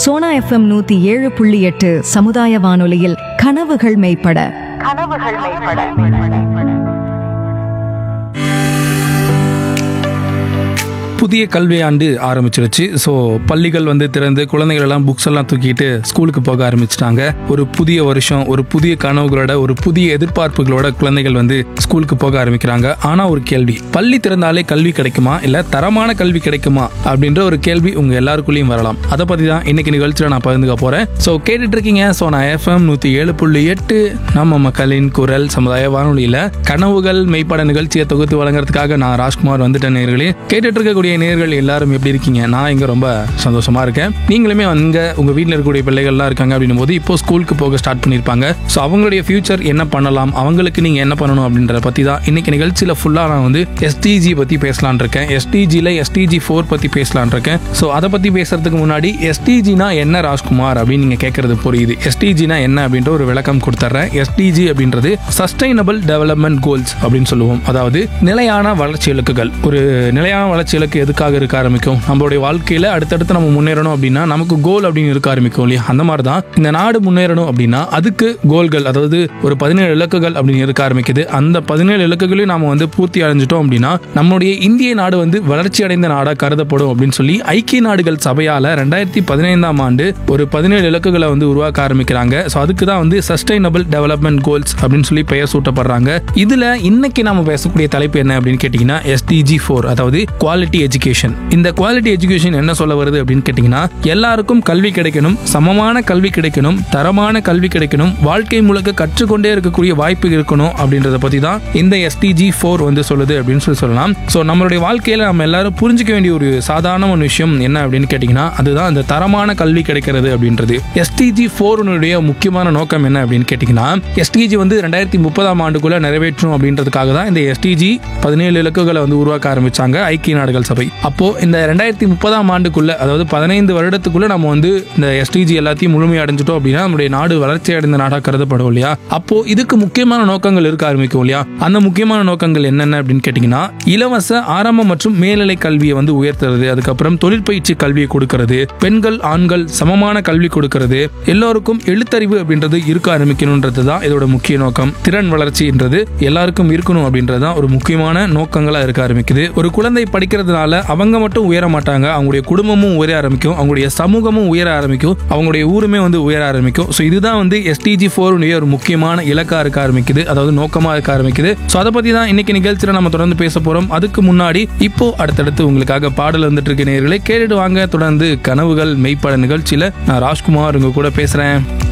Sona FM நூத்தி ஏழு புள்ளி எட்டு சமுதாய வானொலியில் கனவுகள் மெய்ப்பட கனவுகள் மேம்பட புதிய கல்வியாண்டு ஆரம்பிச்சிருச்சு ஸோ பள்ளிகள் வந்து திறந்து குழந்தைகள் எல்லாம் புக்ஸ் எல்லாம் தூக்கிட்டு ஸ்கூலுக்கு போக ஆரம்பிச்சிட்டாங்க ஒரு புதிய வருஷம் ஒரு புதிய கனவுகளோட ஒரு புதிய எதிர்பார்ப்புகளோட குழந்தைகள் வந்து ஸ்கூலுக்கு போக ஆரம்பிக்கிறாங்க ஆனா ஒரு கேள்வி பள்ளி திறந்தாலே கல்வி கிடைக்குமா இல்ல தரமான கல்வி கிடைக்குமா அப்படின்ற ஒரு கேள்வி உங்க எல்லாருக்குள்ளேயும் வரலாம் அதை பத்தி தான் இன்னைக்கு நிகழ்ச்சியில நான் பகிர்ந்துக்க போறேன் ஸோ கேட்டுட்டு இருக்கீங்க ஸோ நான் எஃப்எம் நூத்தி ஏழு புள்ளி எட்டு நம்ம மக்களின் குரல் சமுதாய வானொலியில கனவுகள் மெய்ப்பட நிகழ்ச்சியை தொகுத்து வழங்குறதுக்காக நான் ராஜ்குமார் வந்துட்டேன் நேர்களே கேட்டுட்டு இருக்கக்கூடிய நேர்கள் எல்லாரும் எப்படி இருக்கீங்க நான் இங்க ரொம்ப சந்தோஷமா இருக்கேன் நீங்களுமே அங்க உங்க வீட்டில் இருக்கக்கூடிய பிள்ளைகள்லாம் இருக்காங்க அப்படின்னும் போது இப்போ ஸ்கூலுக்கு போக ஸ்டார்ட் பண்ணியிருப்பாங்க ஸோ அவங்களுடைய ஃபியூச்சர் என்ன பண்ணலாம் அவங்களுக்கு நீங்க என்ன பண்ணணும் அப்படின்றத பத்தி தான் இன்னைக்கு நிகழ்ச்சியில ஃபுல்லா நான் வந்து எஸ்டிஜி பத்தி பேசலான் இருக்கேன் எஸ்டிஜியில் எஸ்டிஜி ஃபோர் பத்தி பேசலான் இருக்கேன் ஸோ அதை பத்தி பேசுறதுக்கு முன்னாடி எஸ்டிஜினா என்ன ராஜ்குமார் அப்படின்னு நீங்க கேட்கறது புரியுது எஸ்டிஜினா என்ன அப்படின்ற ஒரு விளக்கம் கொடுத்துட்றேன் எஸ்டிஜி அப்படின்றது சஸ்டைனபிள் டெவலப்மெண்ட் கோல்ஸ் அப்படின்னு சொல்லுவோம் அதாவது நிலையான வளர்ச்சி இலக்குகள் ஒரு நிலையான வளர்ச்சி இலக்கு எதுக்காக இருக்க ஆரம்பிக்கும் நம்மளுடைய வாழ்க்கையில அடுத்தடுத்து நம்ம முன்னேறணும் அப்படின்னா நமக்கு கோல் அப்படின்னு இருக்க ஆரம்பிக்கும் இல்லையா அந்த மாதிரி தான் இந்த நாடு முன்னேறணும் அப்படின்னா அதுக்கு கோல்கள் அதாவது ஒரு பதினேழு இலக்குகள் அப்படின்னு இருக்க ஆரம்பிக்குது அந்த பதினேழு இலக்குகளையும் நாம வந்து பூர்த்தி அடைஞ்சிட்டோம் அப்படின்னா நம்மளுடைய இந்திய நாடு வந்து வளர்ச்சி அடைந்த நாடா கருதப்படும் அப்படின்னு சொல்லி ஐக்கிய நாடுகள் சபையால ரெண்டாயிரத்தி பதினைந்தாம் ஆண்டு ஒரு பதினேழு இலக்குகளை வந்து உருவாக்க ஆரம்பிக்கிறாங்க ஸோ அதுக்கு தான் வந்து சஸ்டைனபிள் டெவலப்மெண்ட் கோல்ஸ் அப்படின்னு சொல்லி பெயர் சூட்டப்படுறாங்க இதுல இன்னைக்கு நாம பேசக்கூடிய தலைப்பு என்ன அப்படின்னு கேட்டீங்கன்னா எஸ்டிஜி ஃபோர் அதாவது குவாலிட்டி எஜுகேஷன் இந்த குவாலிட்டி எஜுகேஷன் என்ன சொல்ல வருது அப்படின்னு கேட்டீங்கன்னா எல்லாருக்கும் கல்வி கிடைக்கணும் சமமான கல்வி கிடைக்கணும் தரமான கல்வி கிடைக்கணும் வாழ்க்கை முழுக்க கற்றுக்கொண்டே இருக்கக்கூடிய வாய்ப்பு இருக்கணும் அப்படின்றத பத்தி தான் இந்த எஸ்டிஜி ஃபோர் வந்து சொல்லுது அப்படின்னு சொல்லி சொல்லலாம் ஸோ நம்மளுடைய வாழ்க்கையில நம்ம எல்லாரும் புரிஞ்சுக்க வேண்டிய ஒரு சாதாரண ஒரு விஷயம் என்ன அப்படின்னு கேட்டீங்கன்னா அதுதான் அந்த தரமான கல்வி கிடைக்கிறது அப்படின்றது எஸ்டிஜி ஃபோருடைய முக்கியமான நோக்கம் என்ன அப்படின்னு கேட்டீங்கன்னா எஸ்டிஜி வந்து ரெண்டாயிரத்தி முப்பதாம் ஆண்டுக்குள்ள நிறைவேற்றும் அப்படின்றதுக்காக தான் இந்த எஸ்டிஜி பதினேழு இலக்குகளை வந்து உருவாக்க ஆரம்பிச்சாங்க ஐக்கிய நாடுகள் சபை அப்போ இந்த ரெண்டாயிரத்தி முப்பதாம் ஆண்டுக்குள்ள அதாவது பதினைந்து வருடத்துக்குள்ள நம்ம வந்து இந்த எஸ்டிஜி எல்லாத்தையும் முழுமை அடைஞ்சிட்டோம் அப்படின்னா நம்முடைய நாடு வளர்ச்சி அடைந்த நாடாக கருதப்படும் இல்லையா அப்போ இதுக்கு முக்கியமான நோக்கங்கள் இருக்க ஆரம்பிக்கும் இல்லையா அந்த முக்கியமான நோக்கங்கள் என்னென்ன அப்படின்னு கேட்டீங்கன்னா இலவச ஆரம்ப மற்றும் மேல்நிலை கல்வியை வந்து உயர்த்துறது அதுக்கப்புறம் தொழிற்பயிற்சி கல்வியை கொடுக்கறது பெண்கள் ஆண்கள் சமமான கல்வி கொடுக்கறது எல்லோருக்கும் எழுத்தறிவு அப்படின்றது இருக்க ஆரம்பிக்கணும்ன்றது தான் இதோட முக்கிய நோக்கம் திறன் வளர்ச்சின்றது எல்லாருக்கும் இருக்கணும் அப்படின்றது தான் ஒரு முக்கியமான நோக்கங்களா இருக்க ஆரம்பிக்குது ஒரு குழந்தை படிக்கிறதுனால அவங்க மட்டும் உயர மாட்டாங்க அவங்களுடைய குடும்பமும் உயர ஆரம்பிக்கும் அவங்களுடைய சமூகமும் உயர ஆரம்பிக்கும் அவங்களுடைய ஊருமே வந்து உயர ஆரம்பிக்கும் ஸோ இதுதான் வந்து எஸ்டிஜி ஃபோருடைய ஒரு முக்கியமான இலக்கா இருக்க ஆரம்பிக்குது அதாவது நோக்கமா இருக்க ஆரம்பிக்குது ஸோ அதை பத்தி தான் இன்னைக்கு நிகழ்ச்சியில நம்ம தொடர்ந்து பேச போறோம் அதுக்கு முன்னாடி இப்போ அடுத்தடுத்து உங்களுக்காக பாடல் வந்துட்டு இருக்க நேர்களை கேட்டுட்டு வாங்க தொடர்ந்து கனவுகள் மெய்ப்பட நிகழ்ச்சியில நான் ராஜ்குமார் உங்க கூட பேசுறேன்